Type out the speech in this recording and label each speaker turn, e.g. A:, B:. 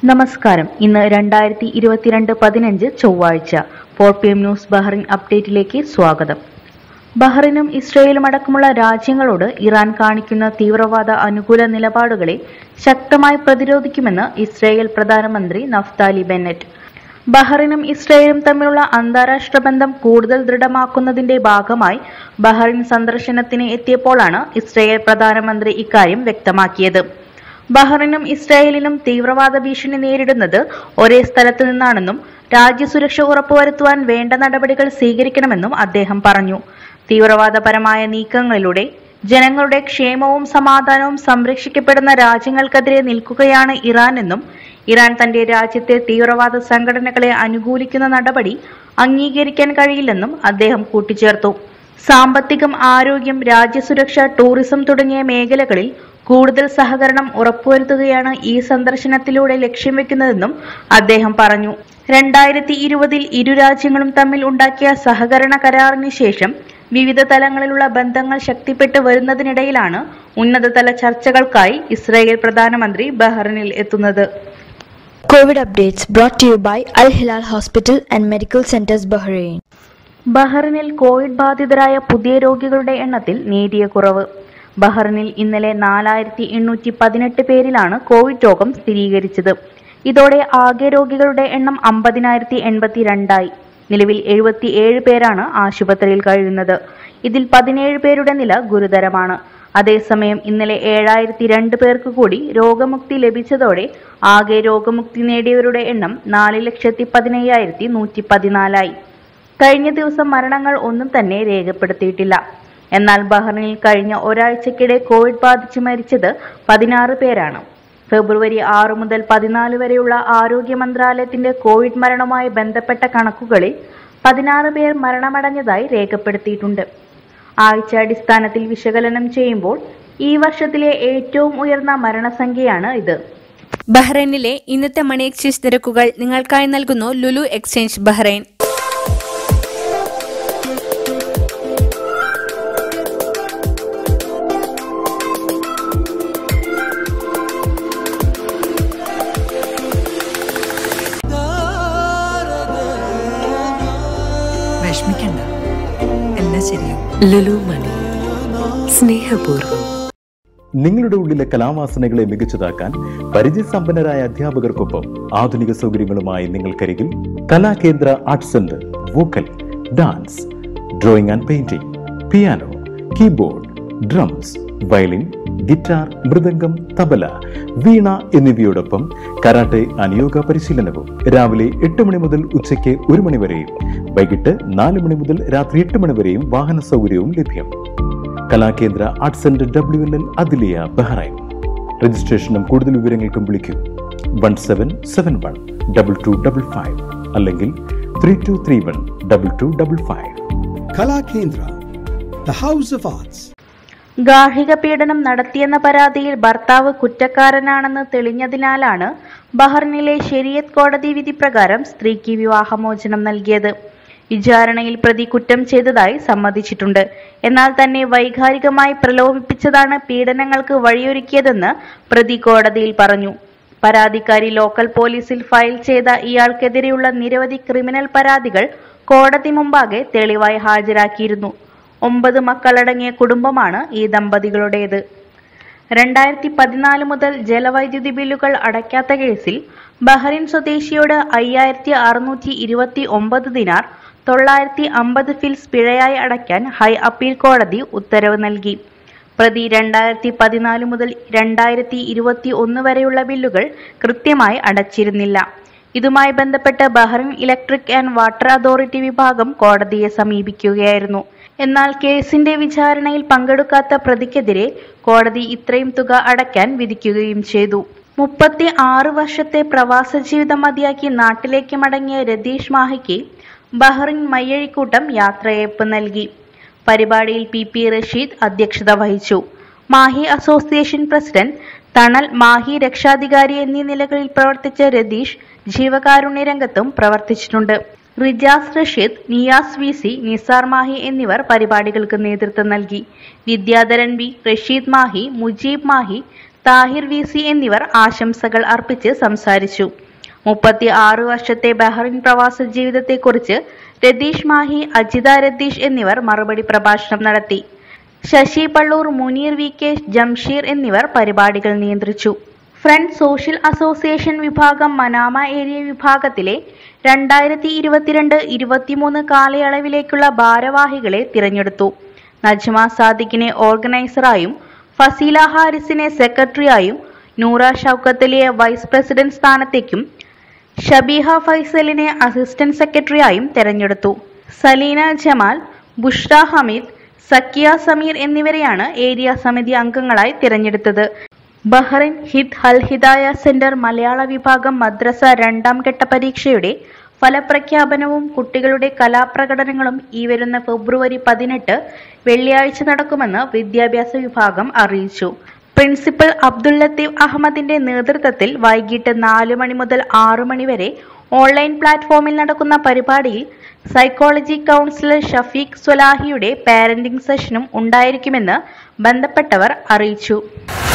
A: നമസ്കാരം ഇന്ന് രണ്ടായിരത്തി ഇരുപത്തിരണ്ട് പതിനഞ്ച് ചൊവ്വാഴ്ച four P M news Bahrain അപ്ഡേറ്റിലേക്ക് സ്വാഗതം ബഹ്റിനും ഇസ്രയേലും അടക്കമുള്ള രാജ്യങ്ങളോട് ഇറാൻ കാണിക്കുന്ന തീവ്രവാദ അനുകൂല നിലപാടുകളെ ശക്തമായി പ്രതിരോധിക്കുമെന്ന് ഇസ്രയേൽ പ്രധാനമന്ത്രി നഫ്താലി ബെന്നറ്റ് ബഹ്റിനും ഇസ്രയേലും തമ്മിലുള്ള അന്താരാഷ്ട്ര ബന്ധം കൂടുതൽ ദൃഢമാക്കുന്നതിന്റെ ഭാഗമായി ബഹ്റിൻ സന്ദർശനത്തിന് എത്തിയപ്പോഴാണ് ഇസ്രയേൽ പ്രധാനമന്ത്രി ഇക്കാര്യം വ്യക്തമാക്കിയത് ബഹ്റിനും ഇസ്രായേലിനും തീവ്രവാദ ഭീഷണി നേരിടുന്നത് ഒരേ സ്ഥലത്ത് നിന്നാണെന്നും രാജ്യസുരക്ഷ ഉറപ്പുവരുത്തുവാൻ വേണ്ട നടപടികൾ സ്വീകരിക്കണമെന്നും അദ്ദേഹം പറഞ്ഞു തീവ്രവാദപരമായ നീക്കങ്ങളിലൂടെ ജനങ്ങളുടെ ക്ഷേമവും സമാധാനവും സംരക്ഷിക്കപ്പെടുന്ന രാജ്യങ്ങൾക്കെതിരെ നിൽക്കുകയാണ് ഇറാൻ എന്നും ഇറാൻ തന്റെ രാജ്യത്തെ തീവ്രവാദ സംഘടനകളെ അനുകൂലിക്കുന്ന നടപടി അംഗീകരിക്കാൻ കഴിയില്ലെന്നും അദ്ദേഹം കൂട്ടിച്ചേർത്തു സാമ്പത്തികം ആരോഗ്യം രാജ്യസുരക്ഷ ടൂറിസം തുടങ്ങിയ മേഖലകളിൽ കൂടുതൽ സഹകരണം ഉറപ്പുവരുത്തുകയാണ് ഈ സന്ദർശനത്തിലൂടെ ലക്ഷ്യം വെക്കുന്നതെന്നും അദ്ദേഹം പറഞ്ഞു രണ്ടായിരത്തി ഇരുപതിൽ ഇരു രാജ്യങ്ങളും തമ്മിൽ ഉണ്ടാക്കിയ സഹകരണ കരാറിന് ശേഷം വിവിധ തലങ്ങളിലുള്ള ബന്ധങ്ങൾ ശക്തിപ്പെട്ടു വരുന്നതിനിടയിലാണ് ഉന്നതതല ചർച്ചകൾക്കായി ഇസ്രായേൽ പ്രധാനമന്ത്രി ബഹ്റിനിൽ എത്തുന്നത്
B: COVID updates brought to you by Al Hilal Hospital and Medical Centers Bahrain.
A: ബഹ്റിനിൽ കോവിഡ് ബാധിതരായ പുതിയ രോഗികളുടെ എണ്ണത്തിൽ നേരിയ കുറവ് ബഹ്റിനിൽ ഇന്നലെ നാലായിരത്തി എണ്ണൂറ്റി പതിനെട്ട് പേരിലാണ് കോവിഡ് രോഗം സ്ഥിരീകരിച്ചത് ഇതോടെ ആകെ രോഗികളുടെ എണ്ണം അമ്പതിനായിരത്തി എൺപത്തി രണ്ടായി നിലവിൽ എഴുപത്തിയേഴ് പേരാണ് ആശുപത്രിയിൽ കഴിയുന്നത് ഇതിൽ പതിനേഴ് പേരുടെ നില ഗുരുതരമാണ് അതേസമയം ഇന്നലെ ഏഴായിരത്തി രണ്ട് പേർക്ക് കൂടി രോഗമുക്തി ലഭിച്ചതോടെ ആകെ രോഗമുക്തി നേടിയവരുടെ എണ്ണം നാല് ലക്ഷത്തി പതിനയ്യായിരത്തി നൂറ്റി പതിനാലായി കഴിഞ്ഞ ദിവസം മരണങ്ങൾ ഒന്നും തന്നെ രേഖപ്പെടുത്തിയിട്ടില്ല എന്നാൽ ബഹ്റിനിൽ കഴിഞ്ഞ ഒരാഴ്ചക്കിടെ കോവിഡ് ബാധിച്ച് മരിച്ചത് പതിനാറ് പേരാണ് ഫെബ്രുവരി ആറ് മുതൽ പതിനാല് വരെയുള്ള ആരോഗ്യ മന്ത്രാലയത്തിന്റെ കോവിഡ് മരണവുമായി ബന്ധപ്പെട്ട കണക്കുകളിൽ പതിനാറ് പേർ മരണമടഞ്ഞതായി രേഖപ്പെടുത്തിയിട്ടുണ്ട് ആഴ്ചാടിസ്ഥാനത്തിൽ വിശകലനം ചെയ്യുമ്പോൾ ഈ വർഷത്തിലെ ഏറ്റവും ഉയർന്ന മരണസംഖ്യയാണ് ഇത്
C: ബഹ്റൈനിലെ ഇന്നത്തെ മണി എക്സ്ചേഞ്ച് നിരക്കുകൾ നിങ്ങൾക്കായി നൽകുന്നു ലുലു എക്സ്ചേഞ്ച് ബഹ്റൈൻ
D: വിഷമിക്കണ്ട എല്ലാം ശരിയാവും
E: ലുലു മണി സ്നേഹപൂർവ്വം
F: നിങ്ങളുടെ ഉള്ളിലെ കലാവാസനകളെ മികച്ചതാക്കാൻ പരിചയസമ്പന്നരായ അധ്യാപകർക്കൊപ്പം ആധുനിക സൗകര്യങ്ങളുമായി നിങ്ങൾക്കരികിൽ Kalakendra art centre vocal dance drawing and painting piano keyboard drums violin guitar mridangam tabla veena എന്നിവയോടൊപ്പം കരാട്ടെ അനുയോഗ പരിശീലനവും രാവിലെ എട്ട് മണി മുതൽ ഉച്ചയ്ക്ക് ഒരു മണി വരെയും വൈകിട്ട് നാല് മണി മുതൽ രാത്രി എട്ട് മണി വരെയും വാഹന സൗകര്യവും ലഭ്യം Kalakendra art centre W L L Adliya Bahrain രജിസ്ട്രേഷനും കൂടുതൽ വിവരങ്ങൾക്കും വിളിക്കൂ one seven seven one double two double five അല്ലെങ്കിൽ three two three one double two double five
G: Kalakendra, the House of Arts.
A: ഗാർഹിക പീഡനം നടത്തിയെന്ന പരാതിയിൽ ഭർത്താവ് കുറ്റക്കാരനാണെന്ന് തെളിഞ്ഞതിനാലാണ് ബഹ്റിനിലെ ശരിയത്ത് കോടതി വിധി പ്രകാരം സ്ത്രീക്ക് വിവാഹമോചനം നൽകിയത് വിചാരണയിൽ പ്രതി കുറ്റം ചെയ്തതായി സമ്മതിച്ചിട്ടുണ്ട് എന്നാൽ തന്നെ വൈകാരികമായി പ്രലോഭിപ്പിച്ചതാണ് പീഡനങ്ങൾക്ക് വഴിയൊരുക്കിയതെന്ന് പ്രതി കോടതിയിൽ പറഞ്ഞു പരാതിക്കാരി ലോക്കൽ പോലീസിൽ ഫയൽ ചെയ്ത ഇയാൾക്കെതിരെയുള്ള നിരവധി ക്രിമിനൽ പരാതികൾ കോടതി മുമ്പാകെ തെളിവായി ഹാജരാക്കിയിരുന്നു ഒമ്പത് മക്കളടങ്ങിയ കുടുംബമാണ് ഈ ദമ്പതികളുടേത് രണ്ടായിരത്തി പതിനാല് മുതൽ ജലവൈദ്യുതി ബില്ലുകൾ അടയ്ക്കാത്ത കേസിൽ ബഹ്റിൻ സ്വദേശിയോട് അയ്യായിരത്തി അറുന്നൂറ്റി ഇരുപത്തി ഒമ്പത് ദിനാർ തൊള്ളായിരത്തി അമ്പത് ഫിൽസ് പിഴയായി അടയ്ക്കാൻ ഹൈ അപ്പീൽ കോടതി ഉത്തരവ് നൽകി പ്രതി രണ്ടായിരത്തി പതിനാല് മുതൽ രണ്ടായിരത്തി ഇരുപത്തി ഒന്ന് വരെയുള്ള ബില്ലുകൾ കൃത്യമായി അടച്ചിരുന്നില്ല ഇതുമായി ബന്ധപ്പെട്ട് Bahrain electric and water authority വിഭാഗം കോടതിയെ സമീപിക്കുകയായിരുന്നു എന്നാൽ കേസിന്റെ വിചാരണയിൽ പങ്കെടുക്കാത്ത പ്രതിക്കെതിരെ കോടതി ഇത്രയും തുക അടയ്ക്കാൻ വിധിക്കുകയും ചെയ്തു മുപ്പത്തി ആറ് വർഷത്തെ പ്രവാസ ജീവിതം മതിയാക്കി നാട്ടിലേക്ക് മടങ്ങിയ രതീഷ് മാഹിക്ക് ബഹ്റിൻ മയ്യഴിക്കൂട്ടം യാത്രയയപ്പ് നൽകി പരിപാടിയിൽ പി പി റഷീദ് അധ്യക്ഷത വഹിച്ചു മാഹി അസോസിയേഷൻ പ്രസിഡന്റ് തണൽ മാഹി രക്ഷാധികാരി എന്നീ നിലകളിൽ പ്രവർത്തിച്ച രതീഷ് ജീവകാരുണ്യ രംഗത്തും പ്രവർത്തിച്ചിട്ടുണ്ട് റിജാസ് റഷീദ് നിയാസ് വി സി നിസാർ മാഹി എന്നിവർ പരിപാടികൾക്ക് നേതൃത്വം നൽകി Vidyadharan B Rasheed Mahe Mujeeb Mahe Thahir V C എന്നിവർ ആശംസകൾ അർപ്പിച്ച് സംസാരിച്ചു മുപ്പത്തി ആറ് വർഷത്തെ ബഹ്റിൻ പ്രവാസ ജീവിതത്തെക്കുറിച്ച് രതീഷ് മാഹി അജിത രതീഷ് എന്നിവർ മറുപടി പ്രഭാഷണം നടത്തി ശശി പള്ളൂർ മുനീർ വി കെ ജംഷീർ എന്നിവർ പരിപാടികൾ നിയന്ത്രിച്ചു ഫ്രണ്ട് സോഷ്യൽ അസോസിയേഷൻ വിഭാഗം മനാമ ഏരിയ വിഭാഗത്തിലെ രണ്ടായിരത്തി ഇരുപത്തിരണ്ട് ഇരുപത്തിമൂന്ന് കാലയളവിലേക്കുള്ള ഭാരവാഹികളെ തിരഞ്ഞെടുത്തു നജ്മ സാദിഖിനെ ഓർഗനൈസറായും ഫസീല ഹാരിസിനെ സെക്രട്ടറിയായും നൂറ ഷൌക്കത്തലിയെ വൈസ് പ്രസിഡന്റ് സ്ഥാനത്തേക്കും ഷബീഹ ഫൈസലിനെ അസിസ്റ്റന്റ് സെക്രട്ടറിയായും തെരഞ്ഞെടുത്തു സലീന ജമാൽ ബുഷ്ര ഹമീദ് സക്കിയ സമീർ എന്നിവരെയാണ് ഏരിയ സമിതി അംഗങ്ങളായി തിരഞ്ഞെടുത്തത് ബഹ്റിൻ ഹിദ് അൽ ഹിദായ സെന്റർ മലയാള വിഭാഗം മദ്രസ രണ്ടാം ഘട്ട പരീക്ഷയുടെ ഫലപ്രഖ്യാപനവും കുട്ടികളുടെ കലാപ്രകടനങ്ങളും ഈ വരുന്ന ഫെബ്രുവരി പതിനെട്ട് വെള്ളിയാഴ്ച നടക്കുമെന്ന് വിദ്യാഭ്യാസ വിഭാഗം അറിയിച്ചു പ്രിൻസിപ്പൽ അബ്ദുൽ ലത്തീഫ് അഹമ്മദിന്റെ നേതൃത്വത്തിൽ വൈകിട്ട് നാല് മണി മുതൽ ആറു മണി വരെ ഓൺലൈൻ പ്ലാറ്റ്ഫോമിൽ നടക്കുന്ന പരിപാടിയിൽ സൈക്കോളജി കൗൺസിലർ ഷഫീഖ് സ്വലാഹിയുടെ പാരന്റിംഗ് സെഷനും ഉണ്ടായിരിക്കുമെന്ന് ബന്ധപ്പെട്ടവർ അറിയിച്ചു